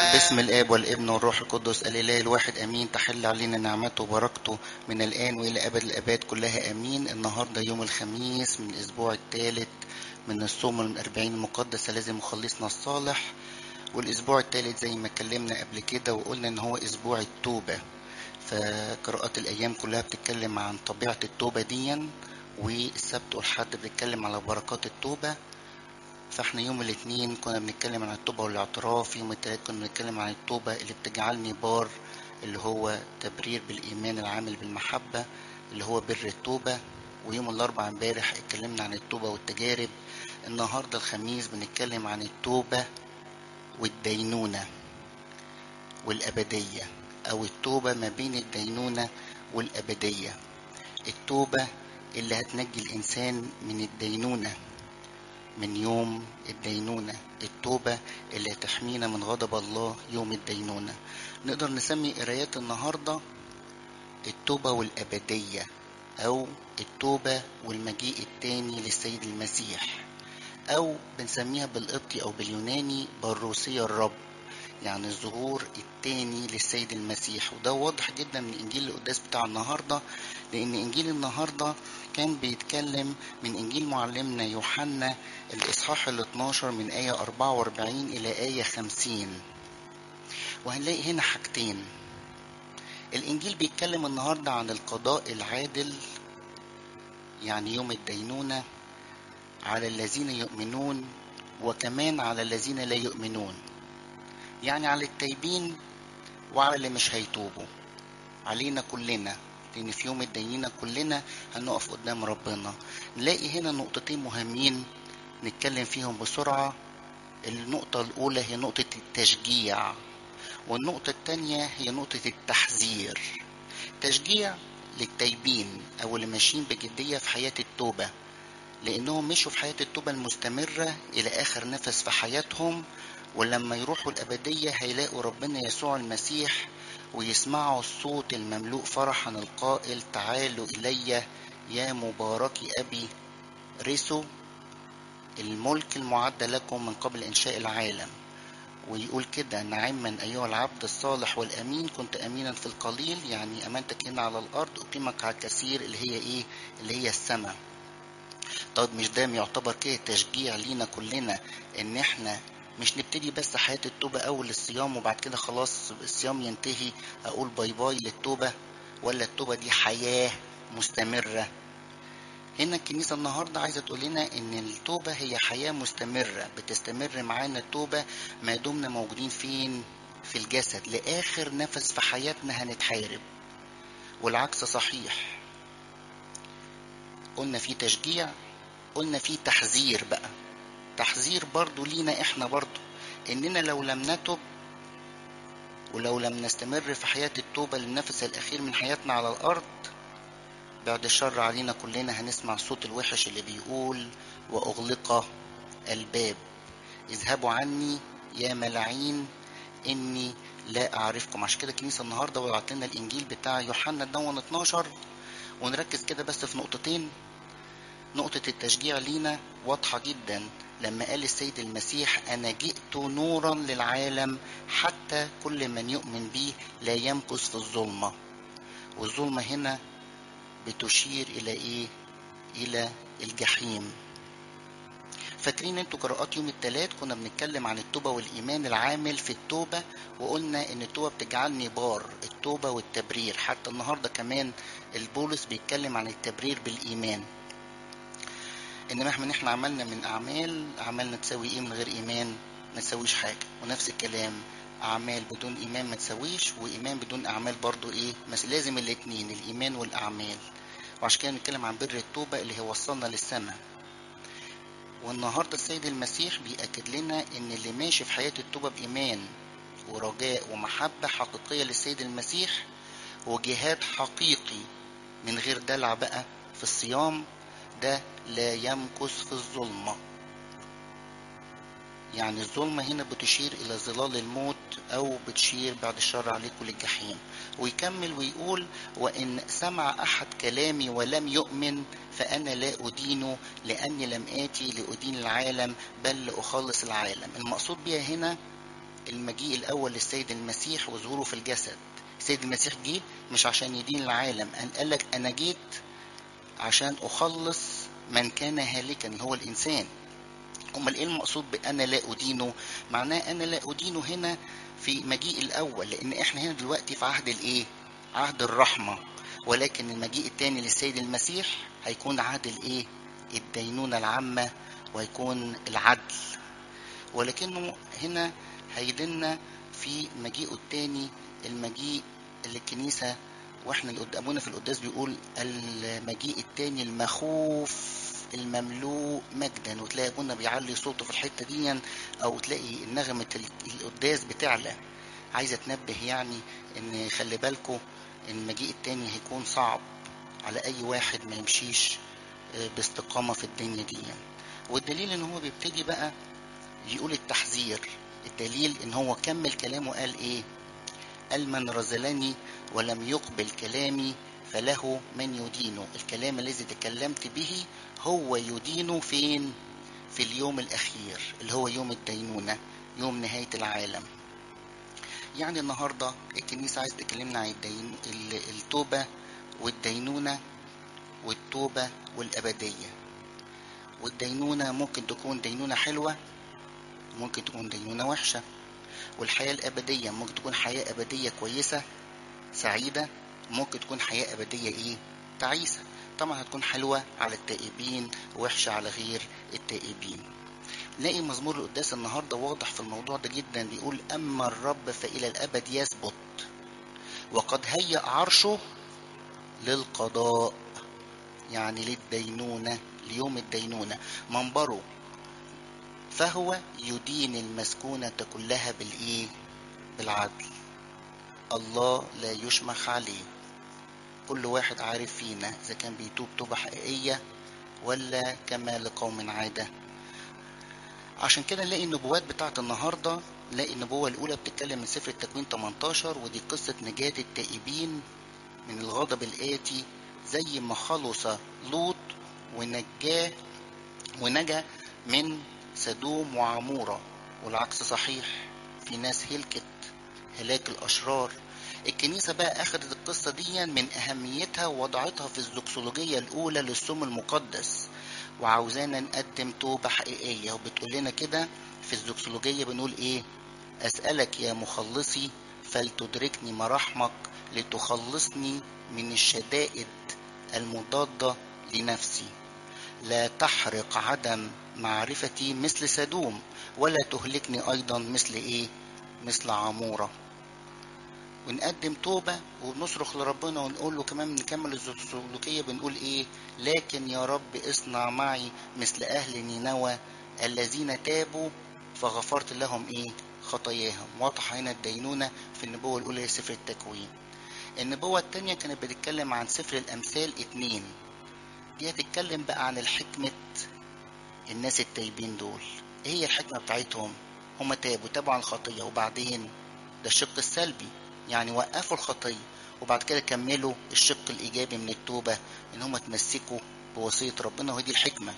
باسم الاب والابن والروح القدس الاله الواحد امين تحل علينا نعمته وبركته من الان والى ابد الاباد كلها امين النهارده يوم الخميس من الاسبوع الثالث من الصوم الأربعين المقدسة لازم مخلصنا الصالح والأسبوع الثالث زي ما اتكلمنا قبل كده وقلنا إن هو أسبوع التوبة فقراءات الأيام كلها بتتكلم عن طبيعة التوبة ديا والسبت والحد بنتكلم على بركات التوبة فاحنا يوم الاثنين كنا بنتكلم عن التوبة والاعتراف يوم الثلاث كنا بنتكلم عن التوبة اللي بتجعلني بار اللي هو تبرير بالإيمان العامل بالمحبة اللي هو بر التوبة ويوم الأربعاء امبارح اتكلمنا عن التوبة والتجارب النهاردة الخميس بنتكلم عن التوبة والدينونة والأبدية أو التوبة ما بين الدينونة والأبدية التوبة اللي هتنجي الإنسان من الدينونة من يوم الدينونة التوبة اللي هتحمينا من غضب الله يوم الدينونة نقدر نسمي قرايات النهاردة التوبة والأبدية أو التوبة والمجيء التاني للسيد المسيح أو بنسميها بالقبطي أو باليوناني بروسية الرب يعني الظهور التاني للسيد المسيح وده واضح جدا من إنجيل القداس بتاع النهاردة لأن إنجيل النهاردة كان بيتكلم من إنجيل معلمنا يوحنا الإصحاح ال 12 من آية 44 إلى آية 50 وهنلاقي هنا حاجتين الإنجيل بيتكلم النهاردة عن القضاء العادل يعني يوم الدينونة على الذين يؤمنون وكمان على الذين لا يؤمنون يعني على التايبين وعلى اللي مش هيتوبوا علينا كلنا لأن في يوم الدينونة كلنا هنقف قدام ربنا نلاقي هنا نقطتين مهمين نتكلم فيهم بسرعة النقطة الأولى هي نقطة التشجيع والنقطة التانية هي نقطة التحذير تشجيع للتايبين أو اللي ماشيين بجدية في حياة التوبة لأنهم مشوا في حياة التوبة المستمرة إلى آخر نفس في حياتهم ولما يروحوا الأبدية هيلاقوا ربنا يسوع المسيح ويسمعوا الصوت المملوء فرحا القائل تعالوا إلي يا مباركي أبي رثوا الملك المعد لكم من قبل إنشاء العالم ويقول كده نعما أيها العبد الصالح والأمين كنت أمينا في القليل يعني أمانتك هنا على الأرض أقيمك على الكثير اللي هي إيه اللي هي السماء طيب مش ده يعتبر كده تشجيع لينا كلنا ان احنا مش نبتدي بس حياة التوبة أول الصيام وبعد كده خلاص الصيام ينتهي أقول باي باي للتوبة ولا التوبة دي حياة مستمرة هنا الكنيسة النهاردة عايزة تقول لنا إن التوبة هي حياة مستمرة بتستمر معانا التوبة ما دمنا موجودين فين في الجسد لآخر نفس في حياتنا هنتحارب والعكس صحيح قلنا في تشجيع قلنا في تحذير بقى تحذير برضو لينا احنا برضو اننا لو لم نتب ولو لم نستمر في حياة التوبة للنفس الأخير من حياتنا على الأرض بعد الشر علينا كلنا هنسمع صوت الوحش اللي بيقول وأغلق الباب اذهبوا عني يا ملاعين إني لا أعرفكم عشان كده الكنيسة النهاردة وضعت لنا الإنجيل بتاع يوحنا دون 12 ونركز كده بس في نقطتين نقطة التشجيع لينا واضحة جدا لما قال السيد المسيح أنا جئت نورا للعالم حتى كل من يؤمن بي لا يمكث في الظلمة والظلمة هنا بتشير إلى إيه؟ إلى الجحيم فاكرين انتوا قراءات يوم الثلاث كنا بنتكلم عن التوبة والإيمان العامل في التوبة وقلنا إن التوبة بتجعلني بار التوبة والتبرير حتى النهاردة كمان البولس بيتكلم عن التبرير بالإيمان انما احنا احنا عملنا من اعمال اعمالنا تساوي ايه من غير ايمان ما تساويش حاجه ونفس الكلام اعمال بدون ايمان ما تساويش وايمان بدون اعمال برضو ايه بس لازم الاتنين الايمان والاعمال وعشان كده بنتكلم عن بر التوبه اللي هي وصلنا للسماء والنهارده السيد المسيح بيأكد لنا ان اللي ماشي في حياه التوبه بايمان ورجاء ومحبه حقيقيه للسيد المسيح وجهاد حقيقي من غير دلع بقى في الصيام ده لا يمكث في الظلمة يعني الظلمة هنا بتشير إلى ظلال الموت أو بتشير بعد الشر عليكم للجحيم ويكمل ويقول وإن سمع أحد كلامي ولم يؤمن فأنا لا أدينه لأني لم آتي لأدين العالم بل لأخلص العالم المقصود بها هنا المجيء الأول للسيد المسيح وظهوره في الجسد السيد المسيح جه مش عشان يدين العالم قال لك أنا جيت عشان أخلص من كان هالكا هو الإنسان أمال إيه المقصود بأنا لا أدينه معناه أنا لا أدينه هنا في مجيء الأول لأن إحنا هنا دلوقتي في عهد الإيه عهد الرحمة ولكن المجيء الثاني للسيد المسيح هيكون عهد الإيه الدينونة العامة ويكون العدل ولكنه هنا هيدلنا في مجيئه الثاني المجيء اللي الكنيسة واحنا اللي قدامنا في القداس بيقول المجيء الثاني المخوف المملوء مجدا وتلاقي ابونا بيعلي صوته في الحته دي او تلاقي نغمه القداس بتعلى عايزه تنبه يعني ان خلي بالكم ان المجيء التاني هيكون صعب على اي واحد ما يمشيش باستقامه في الدنيا دي والدليل ان هو بيبتدي بقى يقول التحذير الدليل ان هو كمل كلامه قال ايه قال من رزلني ولم يقبل كلامي فله من يدينه الكلام الذي تكلمت به هو يدينه فين في اليوم الأخير اللي هو يوم الدينونة يوم نهاية العالم يعني النهاردة الكنيسة عايز تكلمنا عن الدين التوبة والدينونة والتوبة والأبدية والدينونة ممكن تكون دينونة حلوة ممكن تكون دينونة وحشة والحياة الأبدية ممكن تكون حياة أبدية كويسة سعيدة ممكن تكون حياة أبدية إيه تعيسة طبعا هتكون حلوة على التائبين ووحشة على غير التائبين نلاقي مزمور القداس النهاردة واضح في الموضوع ده جدا بيقول أما الرب فإلى الأبد يثبت وقد هيأ عرشه للقضاء يعني للدينونة ليوم الدينونة منبره فهو يدين المسكونة كلها بالإيه بالعدل الله لا يشمخ عليه كل واحد عارف فينا إذا كان بيتوب توبة حقيقية ولا كما لقوم عادة عشان كده نلاقي النبوات بتاعت النهاردة نلاقي النبوة الأولى بتتكلم من سفر التكوين 18 ودي قصة نجاة التائبين من الغضب الآتي زي ما خلص لوط ونجاه ونجا من سدوم وعمورة والعكس صحيح في ناس هلكت هلاك الأشرار الكنيسة بقى أخذت القصة دي من أهميتها ووضعتها في الزوكسولوجية الأولى للسم المقدس وعاوزانا نقدم توبة حقيقية وبتقول لنا كده في الزوكسولوجية بنقول إيه أسألك يا مخلصي فلتدركني مراحمك لتخلصني من الشدائد المضادة لنفسي لا تحرق عدم معرفتي مثل سدوم ولا تهلكني أيضا مثل إيه مثل عمورة ونقدم توبة وبنصرخ لربنا ونقول له كمان نكمل السلوكية بنقول إيه لكن يا رب اصنع معي مثل أهل نينوى الذين تابوا فغفرت لهم إيه خطاياهم واضحة هنا الدينونة في النبوة الأولى لسفر التكوين النبوة التانية كانت بتتكلم عن سفر الأمثال اتنين دي هتتكلم بقى عن الحكمة الناس التايبين دول ايه هي الحكمة بتاعتهم هم تابوا تابوا عن الخطية وبعدين ده الشق السلبي يعني وقفوا الخطية وبعد كده كملوا الشق الإيجابي من التوبة إن هم تمسكوا بوصية ربنا وهي دي الحكمة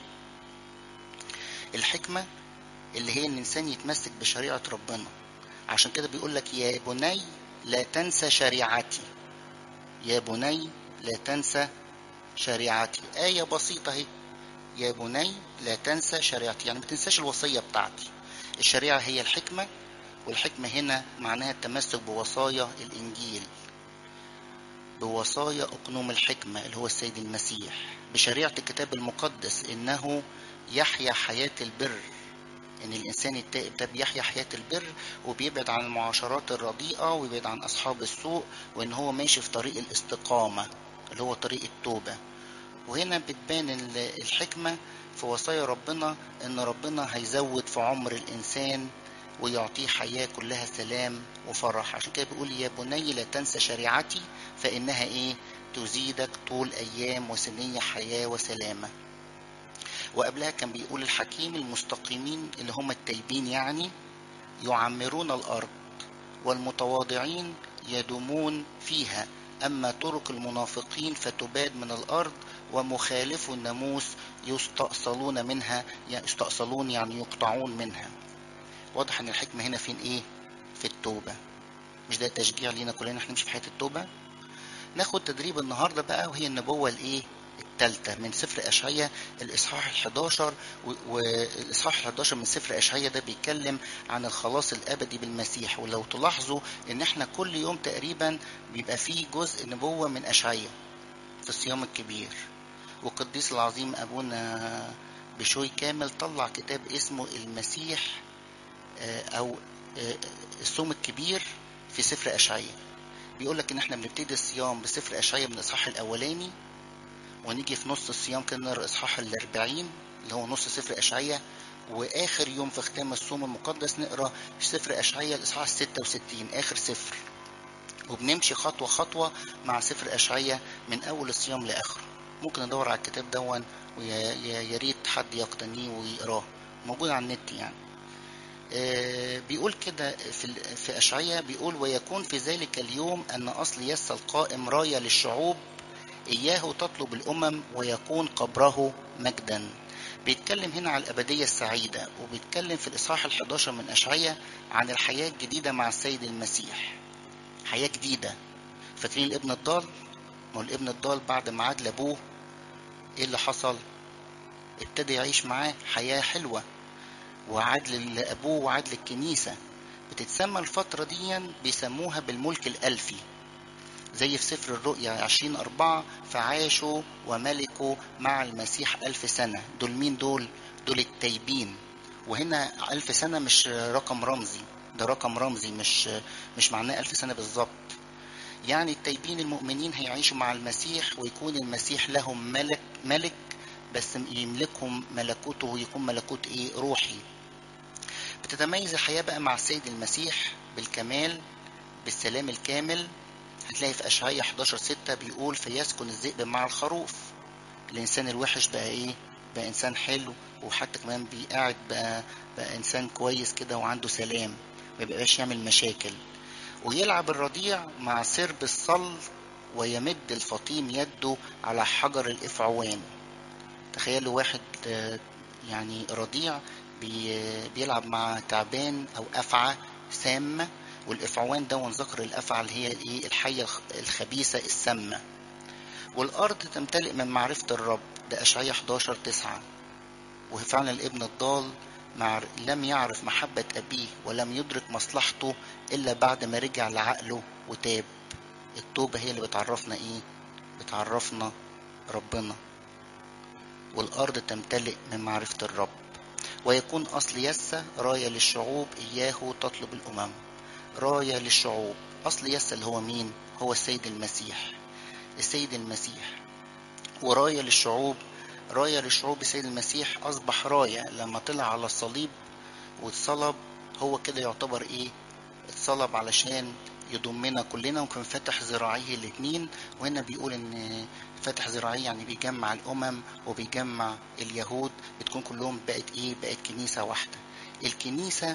الحكمة اللي هي إن الإنسان يتمسك بشريعة ربنا عشان كده بيقول لك يا بني لا تنسى شريعتي يا بني لا تنسى شريعتي آية بسيطة اهي يا بني لا تنسى شريعتي يعني ما تنساش الوصية بتاعتي الشريعة هي الحكمة والحكمة هنا معناها التمسك بوصايا الإنجيل بوصايا أقنوم الحكمة اللي هو السيد المسيح بشريعة الكتاب المقدس إنه يحيا حياة البر إن الإنسان التائب ده بيحيا حياة البر وبيبعد عن المعاشرات الرديئة ويبعد عن أصحاب السوء وإن هو ماشي في طريق الاستقامة اللي هو طريق التوبة وهنا بتبان الحكمة في وصايا ربنا إن ربنا هيزود في عمر الإنسان ويعطيه حياة كلها سلام وفرح عشان كده بيقول يا بني لا تنسى شريعتي فإنها إيه تزيدك طول أيام وسنية حياة وسلامة وقبلها كان بيقول الحكيم المستقيمين اللي هم التايبين يعني يعمرون الأرض والمتواضعين يدومون فيها أما طرق المنافقين فتباد من الأرض ومخالف الناموس يستأصلون منها يستأصلون يعني يقطعون منها واضح ان الحكمة هنا فين ايه التوبة مش ده تشجيع لينا كلنا احنا نمشي في حياة التوبة ناخد تدريب النهاردة بقى وهي النبوة الايه الثالثة من سفر أشعية الإصحاح ال 11 والإصحاح ال 11 من سفر أشعية ده بيتكلم عن الخلاص الأبدي بالمسيح ولو تلاحظوا إن إحنا كل يوم تقريبا بيبقى فيه جزء نبوة من أشعية في الصيام الكبير والقديس العظيم أبونا بشوي كامل طلع كتاب اسمه المسيح أو الصوم الكبير في سفر أشعية بيقول لك إن إحنا بنبتدي الصيام بسفر أشعية من الإصحاح الأولاني ونيجي في نص الصيام كده نقرا اصحاح الأربعين اللي هو نص سفر اشعياء واخر يوم في ختام الصوم المقدس نقرا سفر اشعياء الاصحاح 66 اخر سفر وبنمشي خطوه خطوه مع سفر اشعياء من اول الصيام لاخره ممكن ندور على الكتاب دون ويا ريت حد يقتنيه ويقراه موجود على النت يعني آه بيقول كده في في اشعياء بيقول ويكون في ذلك اليوم ان اصل يس القائم رايه للشعوب إياه تطلب الأمم ويكون قبره مجدا بيتكلم هنا على الأبدية السعيدة وبيتكلم في الإصحاح ال11 من أشعية عن الحياة الجديدة مع السيد المسيح حياة جديدة فاكرين الابن الضال ما هو الابن الضال بعد ما عاد لأبوه إيه اللي حصل ابتدى يعيش معاه حياة حلوة وعاد لأبوه وعاد للكنيسة بتتسمى الفترة دي بيسموها بالملك الألفي زي في سفر الرؤيا عشرين أربعة فعاشوا وملكوا مع المسيح ألف سنة دول مين دول؟ دول التايبين وهنا ألف سنة مش رقم رمزي ده رقم رمزي مش مش معناه ألف سنة بالظبط يعني التايبين المؤمنين هيعيشوا مع المسيح ويكون المسيح لهم ملك ملك بس يملكهم ملكوته ويكون ملكوت ايه روحي بتتميز الحياة بقى مع السيد المسيح بالكمال بالسلام الكامل هتلاقي في أشعية 11 6 بيقول فيسكن الذئب مع الخروف الإنسان الوحش بقى إيه؟ بقى إنسان حلو وحتى كمان بيقعد بقى, بقى إنسان كويس كده وعنده سلام ما بيبقاش يعمل مشاكل ويلعب الرضيع مع سرب الصل ويمد الفطيم يده على حجر الإفعوان تخيلوا واحد يعني رضيع بيلعب مع تعبان أو أفعى سامة والإفعوان ده ذكر الأفعى اللي هي الإيه الحية الخبيثة السامة والأرض تمتلئ من معرفة الرب ده أشعية 11 9 وفعلا الابن الضال مع لم يعرف محبة أبيه ولم يدرك مصلحته إلا بعد ما رجع لعقله وتاب التوبة هي اللي بتعرفنا إيه بتعرفنا ربنا والأرض تمتلئ من معرفة الرب ويكون أصل يسة راية للشعوب إياه تطلب الأمم راية للشعوب أصل يس اللي هو مين هو السيد المسيح السيد المسيح وراية للشعوب راية للشعوب السيد المسيح أصبح راية لما طلع على الصليب واتصلب هو كده يعتبر إيه اتصلب علشان يضمنا كلنا وكان فتح ذراعيه الاتنين وهنا بيقول ان فتح ذراعيه يعني بيجمع الامم وبيجمع اليهود بتكون كلهم بقت ايه بقت كنيسه واحده الكنيسه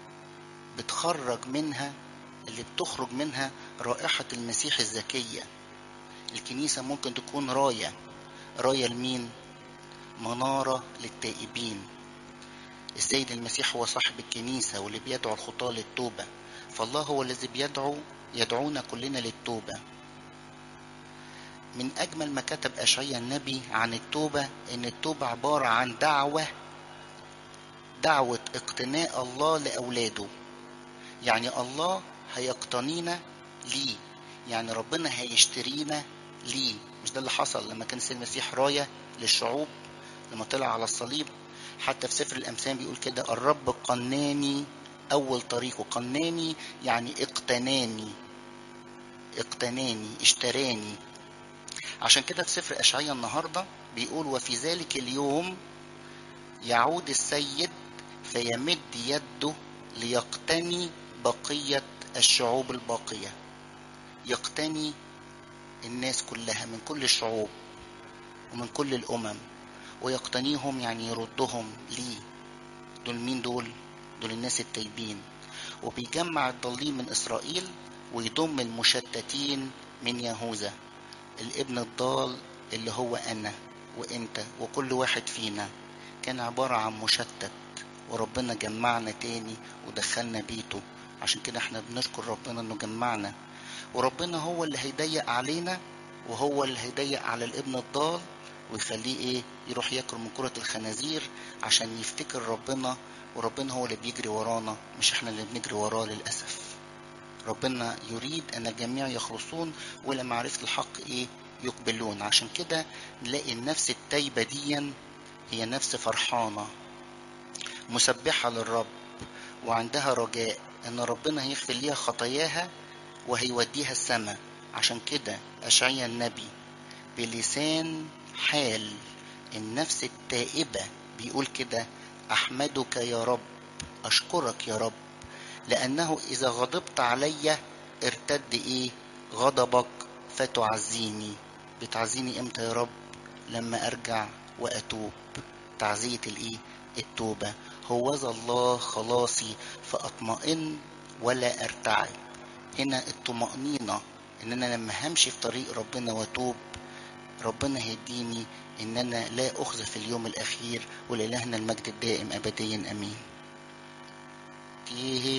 بتخرج منها اللي بتخرج منها رائحة المسيح الزكية الكنيسة ممكن تكون راية راية لمين منارة للتائبين السيد المسيح هو صاحب الكنيسة واللي بيدعو الخطاة للتوبة فالله هو الذي بيدعو يدعونا كلنا للتوبة من أجمل ما كتب أشعيا النبي عن التوبة إن التوبة عبارة عن دعوة دعوة اقتناء الله لأولاده يعني الله هيقتنينا ليه يعني ربنا هيشترينا ليه مش ده اللي حصل لما كان السيد المسيح راية للشعوب لما طلع على الصليب حتى في سفر الأمثال بيقول كده الرب قناني أول طريقه قناني يعني اقتناني اقتناني اشتراني عشان كده في سفر أشعيا النهاردة بيقول وفي ذلك اليوم يعود السيد فيمد يده ليقتني بقية الشعوب الباقية يقتني الناس كلها من كل الشعوب ومن كل الأمم ويقتنيهم يعني يردهم ليه دول مين دول دول الناس التايبين وبيجمع الضالين من إسرائيل ويضم المشتتين من يهوذا الابن الضال اللي هو أنا وإنت وكل واحد فينا كان عبارة عن مشتت وربنا جمعنا تاني ودخلنا بيته عشان كده احنا بنشكر ربنا انه جمعنا وربنا هو اللي هيضيق علينا وهو اللي هيضيق على الابن الضال ويخليه ايه يروح ياكل من كرة الخنازير عشان يفتكر ربنا وربنا هو اللي بيجري ورانا مش احنا اللي بنجري وراه للأسف ربنا يريد ان الجميع يخلصون والى معرفة الحق ايه يقبلون عشان كده نلاقي النفس التايبة ديا هي نفس فرحانة مسبحة للرب وعندها رجاء ان ربنا هيغفر ليها خطاياها وهيوديها السماء عشان كده اشعيا النبي بلسان حال النفس التائبة بيقول كده احمدك يا رب اشكرك يا رب لانه اذا غضبت علي ارتد ايه غضبك فتعزيني بتعزيني امتى يا رب لما ارجع واتوب تعزية الايه التوبة هوذا الله خلاصي فاطمئن ولا ارتعب هنا الطمأنينة ان انا لما همشي في طريق ربنا واتوب ربنا هيديني ان انا لا اخزى في اليوم الاخير ولالهنا المجد الدائم ابديا امين